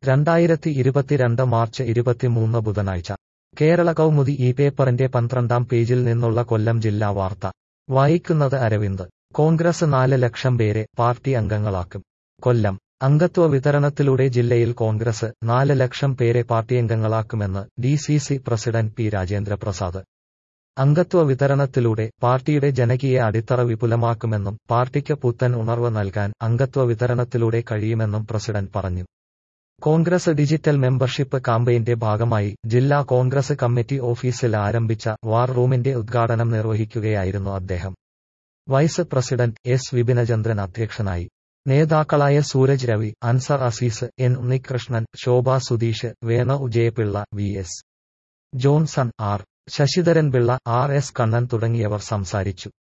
രണ്ടായിരത്തി ഇരുപത്തിരണ്ട് മാർച്ച് ഇരുപത്തിമൂന്ന് ബുധനാഴ്ച കേരള കൗമുദി ഈ പേപ്പറിന്റെ പന്ത്രണ്ടാം പേജിൽ നിന്നുള്ള കൊല്ലം ജില്ലാ വാർത്ത വായിക്കുന്നത് അരവിന്ദ് കോൺഗ്രസ് നാല് ലക്ഷം പേരെ പാർട്ടി അംഗങ്ങളാക്കും കൊല്ലം അംഗത്വ വിതരണത്തിലൂടെ ജില്ലയിൽ കോൺഗ്രസ് നാല് ലക്ഷം പേരെ പാർട്ടിയംഗങ്ങളാക്കുമെന്ന് D C C president P Rajendraprasad അംഗത്വ വിതരണത്തിലൂടെ പാർട്ടിയുടെ ജനകീയ അടിത്തറ വിപുലമാക്കുമെന്നും പാർട്ടിക്ക് പുത്തൻ ഉണർവ് നൽകാൻ അംഗത്വ വിതരണത്തിലൂടെ കഴിയുമെന്നും പ്രസിഡന്റ് പറഞ്ഞു കോൺഗ്രസ് ഡിജിറ്റൽ മെമ്പർഷിപ്പ് കാമ്പയിന്റെ ഭാഗമായി ജില്ലാ കോൺഗ്രസ് കമ്മിറ്റി ഓഫീസിൽ ആരംഭിച്ച വാർ റൂമിന്റെ ഉദ്ഘാടനം നിർവഹിക്കുകയായിരുന്നു അദ്ദേഹം വൈസ് പ്രസിഡന്റ് എസ് വിപിനചന്ദ്രൻ അധ്യക്ഷനായി നേതാക്കളായ സൂരജ് രവി അൻസർ അസീസ് എൻ ഉണ്ണികൃഷ്ണൻ ശോഭ സുധീഷ് വേണ ഉജയപിള്ള V S Johnson R Sasidharan Pillai R S Kannan തുടങ്ങിയവർ സംസാരിച്ചു